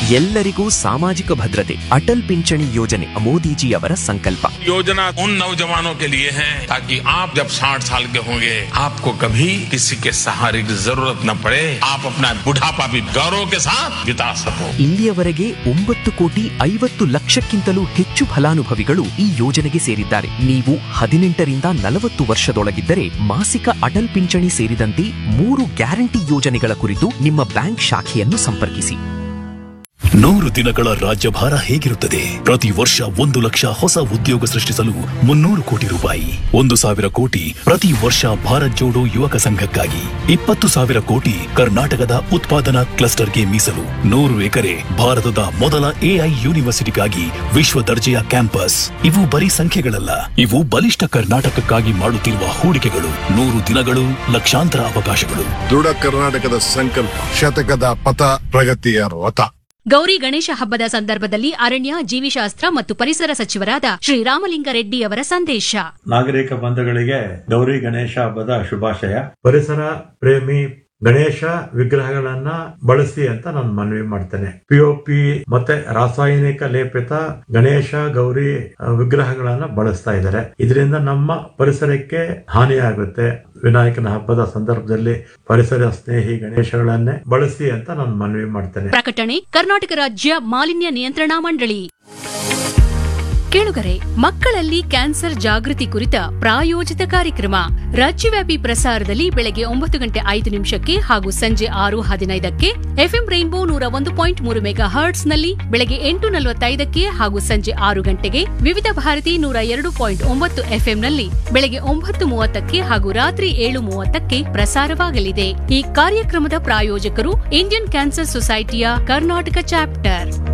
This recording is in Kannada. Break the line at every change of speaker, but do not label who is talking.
ಎಲ್ಲರಿಗೂ ಸಾಮಾಜಿಕ ಭದ್ರತೆ ಅಟಲ್ ಪಿಂಚಣಿ ಯೋಜನೆ ಮೋದಿಜಿಯವರ ಸಂಕಲ್ಪ
योजना उन नौजवानों के लिए है ताकि आप जब 60 साल के होंगे आपको कभी किसी के सहारे की जरूरत न पड़े आप अपना बुढ़ापा भी गौरव के साथ बिता सको
ಇಲ್ಲಿಯವರೆಗೆ ಒಂಬತ್ತು ಕೋಟಿ ಐವತ್ತು ಲಕ್ಷಕ್ಕಿಂತಲೂ ಹೆಚ್ಚು ಫಲಾನುಭವಿಗಳು ಈ ಯೋಜನೆಗೆ ಸೇರಿದ್ದಾರೆ ನೀವು ಹದಿನೆಂಟರಿಂದ ನಲವತ್ತು ವರ್ಷದೊಳಗಿದ್ದರೆ ಮಾಸಿಕ ಅಟಲ್ ಪಿಂಚಣಿ ಸೇರಿದಂತೆ ಮೂರು ಗ್ಯಾರಂಟಿ ಯೋಜನೆಗಳ ಕುರಿತು ನಿಮ್ಮ ಬ್ಯಾಂಕ್ ಶಾಖೆಯನ್ನು ಸಂಪರ್ಕಿಸಿ
ನೂರು ದಿನಗಳ ರಾಜ್ಯಭಾರ ಹೇಗಿರುತ್ತದೆ ಪ್ರತಿ ವರ್ಷ ಒಂದು ಲಕ್ಷ ಹೊಸ ಉದ್ಯೋಗ ಸೃಷ್ಟಿಸಲು ಮುನ್ನೂರು ಕೋಟಿ ರೂಪಾಯಿ ಒಂದು ಸಾವಿರ ಕೋಟಿ ಪ್ರತಿ ವರ್ಷ ಭಾರತ್ ಜೋಡೋ ಯುವಕ ಸಂಘಕ್ಕಾಗಿ ಇಪ್ಪತ್ತು ಸಾವಿರ ಕೋಟಿ ಕರ್ನಾಟಕದ ಉತ್ಪಾದನಾ ಕ್ಲಸ್ಟರ್ಗೆ ಮೀಸಲು ನೂರು ಎಕರೆ ಭಾರತದ ಮೊದಲ ಎಐ ಯೂನಿವರ್ಸಿಟಿಗಾಗಿ ವಿಶ್ವ ದರ್ಜೆಯ ಕ್ಯಾಂಪಸ್ ಇವು ಬರೀ ಸಂಖ್ಯೆಗಳಲ್ಲ ಇವು ಬಲಿಷ್ಠ ಕರ್ನಾಟಕಕ್ಕಾಗಿ ಮಾಡುತ್ತಿರುವ ಹೂಡಿಕೆಗಳು ನೂರು ದಿನಗಳು ಲಕ್ಷಾಂತರ ಅವಕಾಶಗಳು
ದೃಢ ಕರ್ನಾಟಕದ ಸಂಕಲ್ಪ ಶತಕದ ಪಥ ಪ್ರಗತಿಯ ರಥ
ಗೌರಿ ಗಣೇಶ ಹಬ್ಬದ ಸಂದರ್ಭದಲ್ಲಿ ಅರಣ್ಯ ಜೀವಿಶಾಸ್ತ್ರ ಮತ್ತು ಪರಿಸರ ಸಚಿವರಾದ ಶ್ರೀರಾಮಲಿಂಗಾರೆಡ್ಡಿ ಅವರ ಸಂದೇಶ
ನಾಗರಿಕ ಬಂಧುಗಳಿಗೆ ಗೌರಿ ಗಣೇಶ ಹಬ್ಬದ ಶುಭಾಶಯ ಪರಿಸರ ಪ್ರೇಮಿ ಗಣೇಶ ವಿಗ್ರಹಗಳನ್ನ ಬಳಸಿ ಅಂತ ನಾನು ಮನವಿ ಮಾಡ್ತೇನೆ ಪಿಒಪಿ ಮತ್ತೆ ರಾಸಾಯನಿಕ ಲೇಪಿತ ಗಣೇಶ ಗೌರಿ ಆ, ವಿಗ್ರಹಗಳನ್ನ ಬಳಸ್ತಾ ಇದ್ದಾರೆ ಇದರಿಂದ ನಮ್ಮ ಪರಿಸರಕ್ಕೆ ಹಾನಿಯಾಗುತ್ತೆ ವಿನಾಯಕನ ಹಬ್ಬದ ಸಂದರ್ಭದಲ್ಲಿ ಪರಿಸರ ಸ್ನೇಹಿ ಗಣೇಶಗಳನ್ನೇ ಬಳಸಿ ಅಂತ ನಾನು ಮನವಿ ಮಾಡ್ತೇನೆ
ಪ್ರಕಟಣೆ ಕರ್ನಾಟಕ ರಾಜ್ಯ ಮಾಲಿನ್ಯ ನಿಯಂತ್ರಣಾ ಮಂಡಳಿ ಕೇಳುಗರೆ ಮಕ್ಕಳಲ್ಲಿ ಕ್ಯಾನ್ಸರ್ ಜಾಗೃತಿ ಕುರಿತ ಪ್ರಾಯೋಜಿತ ಕಾರ್ಯಕ್ರಮ ರಾಜ್ಯವ್ಯಾಪಿ ಪ್ರಸಾರದಲ್ಲಿ ಬೆಳಗ್ಗೆ ಒಂಬತ್ತು ಗಂಟೆ ಐದು ನಿಮಿಷಕ್ಕೆ ಹಾಗೂ ಸಂಜೆ ಆರು ಹದಿನೈದಕ್ಕೆ ಎಫ್ಎಂ ರೈನ್ಬೋ ನೂರ ಒಂದು ಪಾಯಿಂಟ್ ಮೂರು ಮೆಗಾ ಹರ್ಟ್ಸ್ ನಲ್ಲಿ ಬೆಳಗ್ಗೆ ಎಂಟು ನಲವತ್ತೈದಕ್ಕೆ ಹಾಗೂ ಸಂಜೆ ಆರು ಗಂಟೆಗೆ ವಿವಿಧ ಭಾರತಿ ನೂರ ಎರಡು ಪಾಯಿಂಟ್ ಒಂಬತ್ತು ಎಫ್ಎಂ ನಲ್ಲಿ ಬೆಳಗ್ಗೆ ಒಂಬತ್ತು ಮೂವತ್ತಕ್ಕೆ ಹಾಗೂ ರಾತ್ರಿ ಏಳು ಮೂವತ್ತಕ್ಕೆ ಪ್ರಸಾರವಾಗಲಿದೆ ಈ ಕಾರ್ಯಕ್ರಮದ ಪ್ರಾಯೋಜಕರು ಇಂಡಿಯನ್ ಕ್ಯಾನ್ಸರ್ ಸೊಸೈಟಿಯ ಕರ್ನಾಟಕ ಚಾಪ್ಟರ್